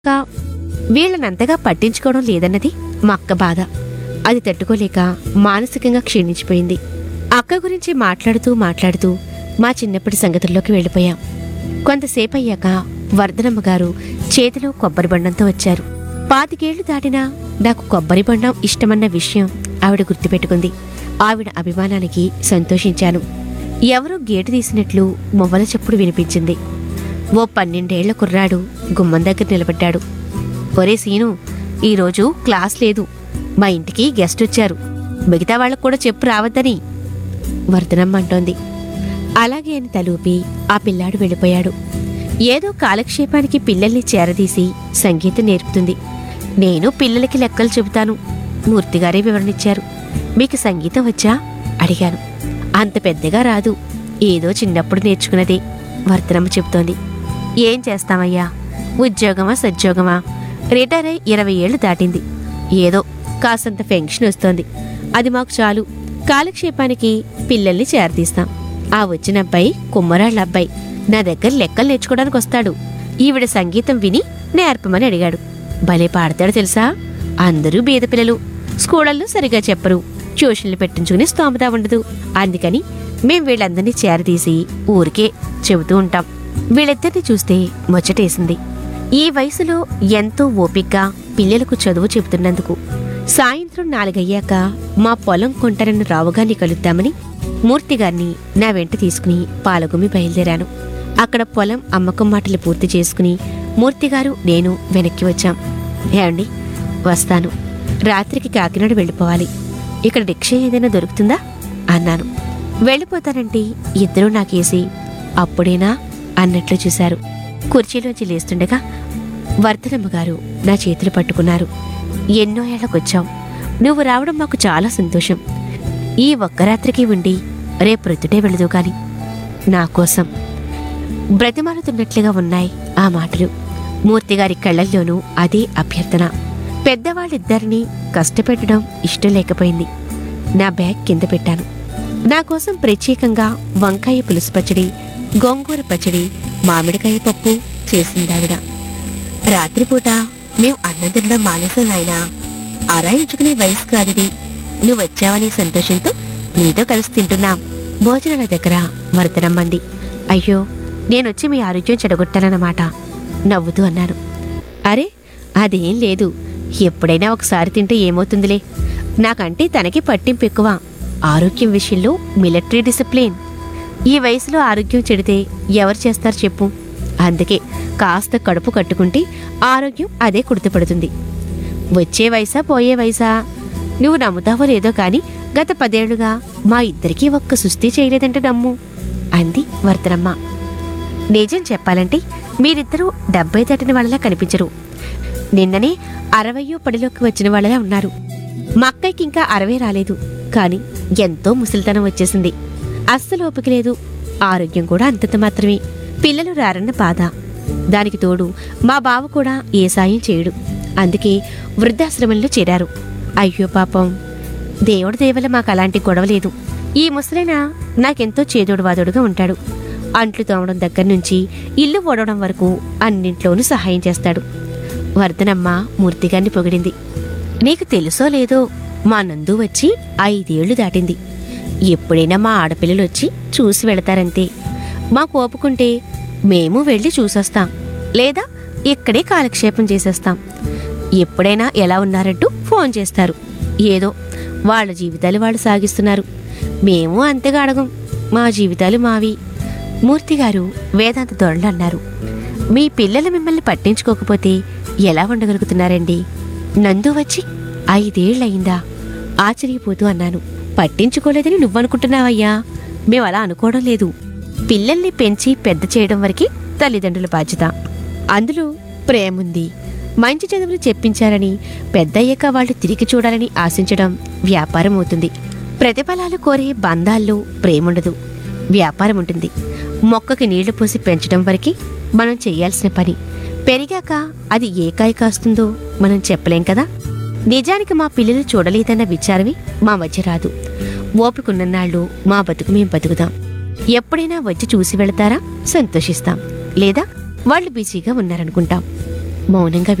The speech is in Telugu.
కా వీళ్ళనంతగా పట్టించుకోవడం లేదన్నది మా అక్క బాధ అది తట్టుకోలేక మానసికంగా క్షీణించిపోయింది అక్క గురించి మాట్లాడుతూ మాట్లాడుతూ మా చిన్నప్పటి సంగతుల్లోకి వెళ్ళిపోయాం కొంతసేపు అయ్యాక వర్ధనమ్మ గారు చేతిలో కొబ్బరి బండంతో వచ్చారు పాతికేళ్లు దాటినా నాకు కొబ్బరి బండం ఇష్టమన్న విషయం ఆవిడ గుర్తుపెట్టుకుంది ఆవిడ అభిమానానికి సంతోషించాను ఎవరో గేటు తీసినట్లు మొవ్వల చప్పుడు వినిపించింది ఓ పన్నెండేళ్ల కుర్రాడు గుమ్మం దగ్గర నిలబడ్డాడు ఒరే సీను ఈరోజు క్లాస్ లేదు మా ఇంటికి గెస్ట్ వచ్చారు మిగతా వాళ్ళకు కూడా చెప్పు రావద్దని వర్ధనమ్మ అంటోంది అలాగే అని తలూపి ఆ పిల్లాడు వెళ్ళిపోయాడు ఏదో కాలక్షేపానికి పిల్లల్ని చేరదీసి సంగీతం నేర్పుతుంది నేను పిల్లలకి లెక్కలు చెబుతాను మూర్తిగారే వివరణిచ్చారు మీకు సంగీతం వచ్చా అడిగాను అంత పెద్దగా రాదు ఏదో చిన్నప్పుడు నేర్చుకున్నదే వర్ధనమ్మ చెబుతోంది ఏం చేస్తామయ్యా ఉద్యోగమా సద్యోగమా రిటైర్ అయి ఇరవై ఏళ్లు దాటింది ఏదో కాసంత పెన్షన్ వస్తోంది అది మాకు చాలు కాలక్షేపానికి పిల్లల్ని చేరదీస్తాం ఆ వచ్చిన అబ్బాయి కుమ్మరాళ్ళ అబ్బాయి నా దగ్గర లెక్కలు నేర్చుకోవడానికి వస్తాడు ఈవిడ సంగీతం విని నేర్పమని అడిగాడు భలే పాడతాడు తెలుసా అందరూ బీద పిల్లలు స్కూళ్ళల్లో సరిగా చెప్పరు ట్యూషన్లు పెట్టించుకుని స్తోమత ఉండదు అందుకని మేం వీళ్ళందరినీ చేరదీసి ఊరికే చెబుతూ ఉంటాం వీళ్ళిద్దరిని చూస్తే ముచ్చటేసింది ఈ వయసులో ఎంతో ఓపిగ్గా పిల్లలకు చదువు చెబుతున్నందుకు సాయంత్రం నాలుగయ్యాక మా పొలం కొంటరన్న రావుగాన్ని కలుద్దామని మూర్తిగారిని నా వెంట తీసుకుని పాలగుమి బయలుదేరాను అక్కడ పొలం అమ్మకం మాటలు పూర్తి చేసుకుని మూర్తిగారు నేను వెనక్కి వచ్చాం ఏమండి వస్తాను రాత్రికి కాకినాడ వెళ్ళిపోవాలి ఇక్కడ రిక్షా ఏదైనా దొరుకుతుందా అన్నాను వెళ్ళిపోతానంటే ఇద్దరూ నాకేసి అప్పుడేనా అన్నట్లు చూశారు కుర్చీలోంచి లేస్తుండగా వర్ధనమ్మ గారు నా చేతులు పట్టుకున్నారు ఎన్నో ఏళ్లకొచ్చావు నువ్వు రావడం మాకు చాలా సంతోషం ఈ ఒక్క రాత్రికి ఉండి రేపొద్దుటే వెళదు కాని నా కోసం బ్రతిమాలుతున్నట్లుగా ఉన్నాయి ఆ మాటలు మూర్తిగారి కళ్ళల్లోనూ అదే అభ్యర్థన పెద్దవాళ్ళిద్దరినీ కష్టపెట్టడం ఇష్టం లేకపోయింది నా బ్యాగ్ కింద పెట్టాను నా కోసం ప్రత్యేకంగా వంకాయ పులుసు పచ్చడి గోంగూర పచ్చడి మామిడికాయ పప్పు చేసిందావిడ రాత్రిపూట మేం అన్నం తినడం మానేసాం నాయనా ఆరాయించుకునే వయసు కాదిది నువ్వు వచ్చావనే సంతోషంతో నీతో కలిసి తింటున్నాం భోజనాల దగ్గర వర్ధనమ్మంది అయ్యో నేనొచ్చి మీ ఆరోగ్యం చెడగొట్టానన్నమాట నవ్వుతూ అన్నాను అరే అదేం లేదు ఎప్పుడైనా ఒకసారి తింటే ఏమవుతుందిలే నాకంటే తనకి పట్టింపు ఎక్కువ ఆరోగ్యం విషయంలో మిలిటరీ డిసిప్లిన్ ఈ వయసులో ఆరోగ్యం చెడితే ఎవరు చేస్తారు చెప్పు అందుకే కాస్త కడుపు కట్టుకుంటే ఆరోగ్యం అదే కుర్తుపడుతుంది వచ్చే వయసా పోయే వయసా నువ్వు నమ్ముతావో లేదో కాని గత పదేళ్లుగా మా ఇద్దరికీ ఒక్క సుస్థి చేయలేదంటే నమ్ము అంది వర్ధనమ్మ నిజం చెప్పాలంటే మీరిద్దరూ డెబ్బై దాటిన వాళ్ళలా కనిపించరు నిన్ననే అరవయో పడిలోకి వచ్చిన వాళ్ళలా ఉన్నారు మా అక్కయ్యకి ఇంకా అరవై రాలేదు కానీ ఎంతో ముసలితనం వచ్చేసింది అస్సలు ఓపిక లేదు ఆరోగ్యం కూడా అంతంత మాత్రమే పిల్లలు రారన్న బాధ దానికి తోడు మా బావ కూడా ఏ సాయం చేయడు అందుకే వృద్ధాశ్రమంలో చేరారు అయ్యో పాపం దేవుడి దేవల మాకు అలాంటి గొడవ లేదు ఈ ముసలైన నాకెంతో చేదోడు వాదోడుగా ఉంటాడు అంట్లు తోమడం దగ్గర నుంచి ఇల్లు ఓడవడం వరకు అన్నింట్లోనూ సహాయం చేస్తాడు వర్ధనమ్మ మూర్తిగాన్ని పొగిడింది నీకు తెలుసో లేదో మా నందు వచ్చి ఐదేళ్లు దాటింది ఎప్పుడైనా మా ఆడపిల్లలు వచ్చి చూసి వెళతారంతే మాకు ఓపుకుంటే మేము వెళ్ళి చూసొస్తాం లేదా ఇక్కడే కాలక్షేపం చేసేస్తాం ఎప్పుడైనా ఎలా ఉన్నారంటూ ఫోన్ చేస్తారు ఏదో వాళ్ళ జీవితాలు వాళ్ళు సాగిస్తున్నారు మేము అంతగా అడగం మా జీవితాలు మావి మూర్తిగారు వేదాంత దొరలు అన్నారు మీ పిల్లలు మిమ్మల్ని పట్టించుకోకపోతే ఎలా ఉండగలుగుతున్నారండి నందు వచ్చి ఐదేళ్లయిందా ఆశ్చర్యపోతూ అన్నాను పట్టించుకోలేదని నువ్వనుకుంటున్నావయ్యా మేము అలా అనుకోవడం లేదు పిల్లల్ని పెంచి పెద్ద చేయడం వరకే తల్లిదండ్రుల బాధ్యత అందులో ప్రేముంది మంచి చదువులు చెప్పించారని పెద్దయ్యాక వాళ్ళు తిరిగి చూడాలని ఆశించడం వ్యాపారం అవుతుంది ప్రతిఫలాలు కోరే బంధాల్లో ప్రేముండదు వ్యాపారం ఉంటుంది మొక్కకి నీళ్లు పోసి పెంచడం వరకే మనం చేయాల్సిన పని పెరిగాక అది ఏ కాయ కాస్తుందో మనం చెప్పలేం కదా నిజానికి మా పిల్లలు చూడలేదన్న విచారమే మా మధ్య రాదు ఓపికన్ననాళ్ళు మా బతుకు మేం బతుకుదాం ఎప్పుడైనా వచ్చి చూసి వెళతారా సంతోషిస్తాం లేదా వాళ్ళు బిజీగా ఉన్నారనుకుంటాం మౌనంగా